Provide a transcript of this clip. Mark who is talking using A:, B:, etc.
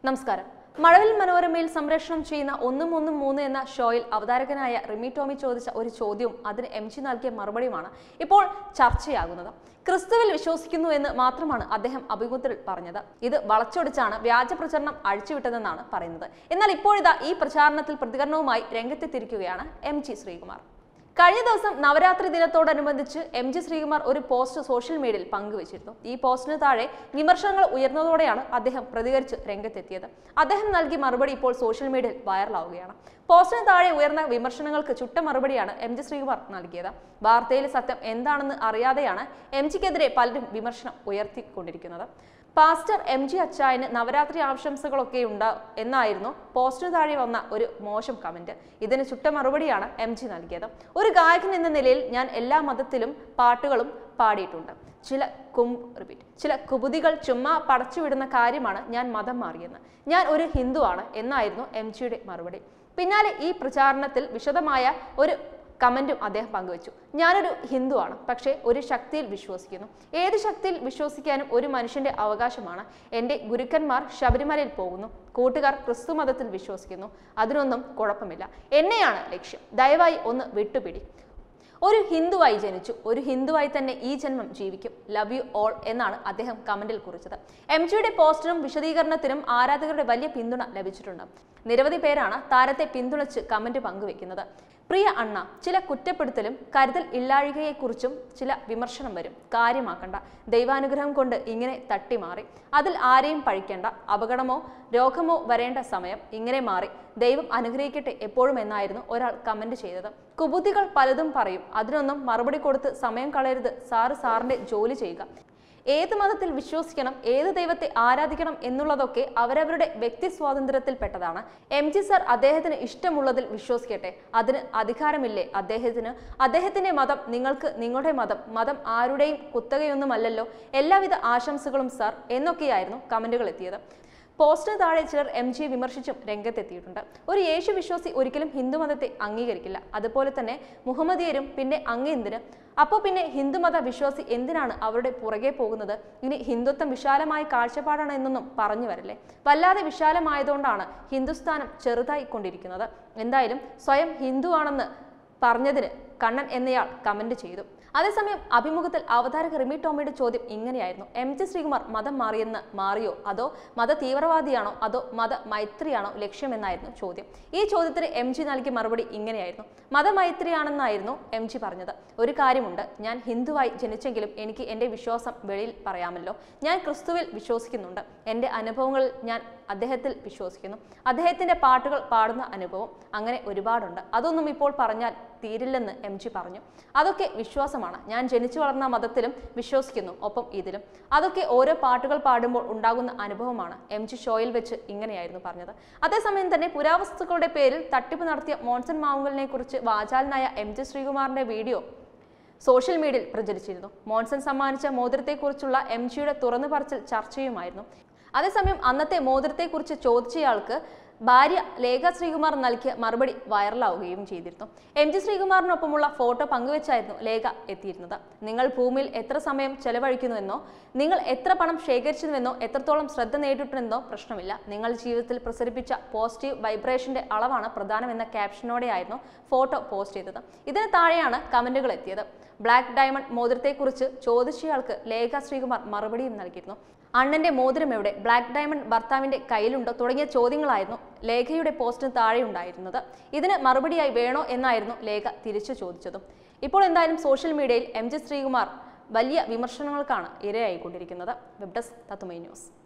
A: നമസ്കാരം മഴവിൽ മനോരമയിൽ സംപ്രേഷണം ചെയ്യുന്ന ഒന്നും ഒന്നും മൂന്ന് എന്ന ഷോയിൽ അവതാരകനായ റിമി ടോമി ചോദിച്ച ഒരു ചോദ്യവും അതിന് എം ജി നൽകിയ മറുപടിയുമാണ് ഇപ്പോൾ ചർച്ചയാകുന്നത് ക്രിസ്തുവിൽ വിശ്വസിക്കുന്നു എന്ന് മാത്രമാണ് അദ്ദേഹം അഭിമുഖത്തിൽ പറഞ്ഞത് ഇത് വളച്ചൊടിച്ചാണ് വ്യാജ പ്രചരണം അഴിച്ചുവിട്ടതെന്നാണ് പറയുന്നത് എന്നാൽ ഇപ്പോഴിതാ ഈ പ്രചാരണത്തിൽ പ്രതികരണവുമായി രംഗത്തെത്തിയിരിക്കുകയാണ് എം ജി ശ്രീകുമാർ കഴിഞ്ഞ ദിവസം നവരാത്രി ദിനത്തോടനുബന്ധിച്ച് എം ജി ശ്രീകുമാർ ഒരു പോസ്റ്റ് സോഷ്യൽ മീഡിയയിൽ പങ്കുവച്ചിരുന്നു ഈ പോസ്റ്റിന് താഴെ വിമർശനങ്ങൾ ഉയർന്നതോടെയാണ് അദ്ദേഹം പ്രതികരിച്ച് രംഗത്തെത്തിയത് അദ്ദേഹം നൽകിയ മറുപടി ഇപ്പോൾ സോഷ്യൽ മീഡിയയിൽ വൈറലാവുകയാണ് പോസ്റ്റിന് താഴെ ഉയർന്ന വിമർശനങ്ങൾക്ക് ചുട്ട മറുപടിയാണ് എം ജി ശ്രീകുമാർ നൽകിയത് വാർത്തയിലെ സത്യം എന്താണെന്ന് അറിയാതെയാണ് എം ജിക്കെതിരെ പലരും വിമർശനം ഉയർത്തിക്കൊണ്ടിരിക്കുന്നത് പാസ്റ്റർ എം ജി അച്ചായന് നവരാത്രി ആശംസകളൊക്കെ ഉണ്ട് എന്നായിരുന്നു പോസ്റ്റിന് താഴെ വന്ന ഒരു മോശം കമന്റ് ഇതിന് ചുട്ട മറുപടിയാണ് എം ജി നൽകിയത് ഒരു ഗായകൻ എന്ന നിലയിൽ ഞാൻ എല്ലാ മതത്തിലും പാട്ടുകളും പാടിയിട്ടുണ്ട് ചില കും റിപ്പീറ്റ് ചില കുബുതികൾ ചുമ്മാ പടച്ചുവിടുന്ന കാര്യമാണ് ഞാൻ മതം മാറിയെന്ന് ഞാൻ ഒരു ഹിന്ദുവാണ് എന്നായിരുന്നു എം ജിയുടെ മറുപടി പിന്നാലെ ഈ പ്രചാരണത്തിൽ വിശദമായ ഒരു കമന്റും അദ്ദേഹം പങ്കുവച്ചു ഞാനൊരു ഹിന്ദുവാണ് പക്ഷേ ഒരു ശക്തിയിൽ വിശ്വസിക്കുന്നു ഏത് ശക്തിയിൽ വിശ്വസിക്കാനും ഒരു മനുഷ്യന്റെ അവകാശമാണ് എൻ്റെ ഗുരുക്കന്മാർ ശബരിമലയിൽ പോകുന്നു കൂട്ടുകാർ ക്രിസ്തു മതത്തിൽ വിശ്വസിക്കുന്നു അതിനൊന്നും കുഴപ്പമില്ല എന്നെയാണ് ലക്ഷ്യം ദയവായി ഒന്ന് വിട്ടുപിടി ഒരു ഹിന്ദുവായി ജനിച്ചു ഒരു ഹിന്ദുവായി തന്നെ ഈ ജന്മം ജീവിക്കും ലവ് യു ഓൾ എന്നാണ് അദ്ദേഹം കമന്റിൽ കുറിച്ചത് എം ജിയുടെ പോസ്റ്റിനും വിശദീകരണത്തിനും ആരാധകരുടെ വലിയ പിന്തുണ ലഭിച്ചിട്ടുണ്ട് നിരവധി പേരാണ് താരത്തെ പിന്തുണച്ച് കമന്റ് പങ്കുവെക്കുന്നത് പ്രിയ അണ്ണ ചില കുറ്റപ്പെടുത്തലും കരുതൽ ഇല്ലാഴികയെക്കുറിച്ചും ചില വിമർശനം വരും കാര്യമാക്കണ്ട ദൈവാനുഗ്രഹം കൊണ്ട് ഇങ്ങനെ തട്ടിമാറി അതിൽ ആരെയും പഴിക്കേണ്ട അപകടമോ രോഗമോ വരേണ്ട സമയം ഇങ്ങനെ മാറി ദൈവം അനുഗ്രഹിക്കട്ടെ എപ്പോഴും എന്നായിരുന്നു ഒരാൾ കമന്റ് ചെയ്തത് കുബുദ്ധികൾ പലതും പറയും അതിനൊന്നും മറുപടി കൊടുത്ത് സമയം കളയരുത് സാറ് സാറിന്റെ ജോലി ചെയ്യുക ഏത് മതത്തിൽ വിശ്വസിക്കണം ഏത് ദൈവത്തെ ആരാധിക്കണം എന്നുള്ളതൊക്കെ അവരവരുടെ വ്യക്തി സ്വാതന്ത്ര്യത്തിൽപ്പെട്ടതാണ് എം ജി സർ അദ്ദേഹത്തിന് ഇഷ്ടമുള്ളതിൽ വിശ്വസിക്കട്ടെ അതിന് അധികാരമില്ലേ അദ്ദേഹത്തിന് അദ്ദേഹത്തിന്റെ മതം നിങ്ങൾക്ക് നിങ്ങളുടെ മതം മതം ആരുടെയും കുത്തകയൊന്നുമല്ലല്ലോ എല്ലാവിധ ആശംസകളും സർ എന്നൊക്കെയായിരുന്നു കമന്റുകൾ എത്തിയത് പോസ്റ്റിന് താഴെ ചിലർ എം ജിയെ വിമർശിച്ചും രംഗത്തെത്തിയിട്ടുണ്ട് ഒരു യേശു വിശ്വാസി ഒരിക്കലും ഹിന്ദുമതത്തെ അംഗീകരിക്കില്ല അതുപോലെ തന്നെ മുഹമ്മദിയരും പിന്നെ അങ്ങ് എന്തിന് അപ്പോൾ പിന്നെ ഹിന്ദുമത വിശ്വാസി എന്തിനാണ് അവരുടെ പുറകെ പോകുന്നത് ഇനി ഹിന്ദുത്വം വിശാലമായ കാഴ്ചപ്പാടാണ് എന്നൊന്നും പറഞ്ഞു വരല്ലേ വല്ലാതെ വിശാലമായതുകൊണ്ടാണ് ഹിന്ദുസ്ഥാനം ചെറുതായി കൊണ്ടിരിക്കുന്നത് എന്തായാലും സ്വയം ഹിന്ദുവാണെന്ന് പറഞ്ഞതിന് കണ്ണൻ എന്നയാൾ കമന്റ് ചെയ്തു അതേസമയം അഭിമുഖത്തിൽ അവതാരക റിമി ടോമിയുടെ ചോദ്യം ഇങ്ങനെയായിരുന്നു എം ജി ശ്രീകുമാർ മതം മാറിയെന്ന് മാറിയോ അതോ മത തീവ്രവാദിയാണോ അതോ മത മൈത്രിയാണോ ലക്ഷ്യമെന്നായിരുന്നു ചോദ്യം ഈ ചോദ്യത്തിന് എം ജി നൽകിയ മറുപടി ഇങ്ങനെയായിരുന്നു മതമൈത്രിയാണെന്നായിരുന്നു എം ജി പറഞ്ഞത് ഒരു കാര്യമുണ്ട് ഞാൻ ഹിന്ദുവായി ജനിച്ചെങ്കിലും എനിക്ക് എൻ്റെ വിശ്വാസം വെളിയിൽ പറയാമല്ലോ ഞാൻ ക്രിസ്തുവിൽ വിശ്വസിക്കുന്നുണ്ട് എൻ്റെ അനുഭവങ്ങളിൽ ഞാൻ അദ്ദേഹത്തിൽ വിശ്വസിക്കുന്നു അദ്ദേഹത്തിന്റെ പാട്ടുകൾ പാടുന്ന അനുഭവം അങ്ങനെ ഒരുപാടുണ്ട് അതൊന്നും ഇപ്പോൾ പറഞ്ഞാൽ തീരില്ലെന്ന് എം ജി പറഞ്ഞു അതൊക്കെ വിശ്വാസമാണ് ഞാൻ ജനിച്ചു വളർന്ന മതത്തിലും വിശ്വസിക്കുന്നു ഒപ്പം ഇതിലും അതൊക്കെ ഓരോ പാട്ടുകൾ പാടുമ്പോൾ ഉണ്ടാകുന്ന അനുഭവമാണ് എം ജി ഷോയിൽ വെച്ച് ഇങ്ങനെയായിരുന്നു പറഞ്ഞത് അതേസമയം തന്നെ പുരാവസ്തുക്കളുടെ പേരിൽ തട്ടിപ്പ് നടത്തിയ മോൺസൺ മാവുങ്കലിനെ കുറിച്ച് വാചാലനായ എം ജി ശ്രീകുമാറിന്റെ വീഡിയോ സോഷ്യൽ മീഡിയയിൽ പ്രചരിച്ചിരുന്നു മോൺസൺ സമ്മാനിച്ച മോതിരത്തെക്കുറിച്ചുള്ള എം ജിയുടെ തുറന്നു പറച്ചിൽ ചർച്ചയുമായിരുന്നു അതേസമയം അന്നത്തെ മോതിരത്തെക്കുറിച്ച് ചോദിച്ചയാൾക്ക് ഭാര്യ ലേഖ ശ്രീകുമാർ നൽകിയ മറുപടി വൈറലാവുകയും ചെയ്തിരുന്നു എം ജി ശ്രീകുമാറിനൊപ്പമുള്ള ഫോട്ടോ പങ്കുവച്ചായിരുന്നു ലേഖ എത്തിയിരുന്നത് നിങ്ങൾ ഭൂമിയിൽ എത്ര സമയം ചെലവഴിക്കുന്നുവെന്നോ നിങ്ങൾ എത്ര പണം ശേഖരിച്ചുവെന്നോ എത്രത്തോളം ശ്രദ്ധ നേടിയിട്ടുണ്ടെന്നോ പ്രശ്നമില്ല നിങ്ങൾ ജീവിതത്തിൽ പ്രസരിപ്പിച്ച പോസിറ്റീവ് വൈബ്രേഷന്റെ അളവാണ് പ്രധാനമെന്ന ക്യാപ്ഷനോടെയായിരുന്നു ഫോട്ടോ പോസ്റ്റ് ചെയ്തത് ഇതിന് താഴെയാണ് കമന്റുകൾ എത്തിയത് ബ്ലാക്ക് ഡയമണ്ട് മോതിരത്തെക്കുറിച്ച് ചോദിച്ചയാൾക്ക് ലേഖ ശ്രീകുമാർ മറുപടിയും നൽകിയിരുന്നു അണ്ണന്റെ മോതിരം എവിടെ ബ്ലാക്ക് ഡയമണ്ട് ഭർത്താവിന്റെ കയ്യിലുണ്ടോ തുടങ്ങിയ ചോദ്യങ്ങളായിരുന്നു ലേഖയുടെ പോസ്റ്റിന് താഴെ ഉണ്ടായിരുന്നത് ഇതിന് മറുപടിയായി വേണോ എന്നായിരുന്നു ലേഖ തിരിച്ചു ചോദിച്ചതും ഇപ്പോൾ എന്തായാലും സോഷ്യൽ മീഡിയയിൽ എം ജി ശ്രീകുമാർ വലിയ വിമർശനങ്ങൾക്കാണ് ഇരയായിക്കൊണ്ടിരിക്കുന്നത് വെബ് ഡെസ്ക് തത്തുമൈ ന്യൂസ്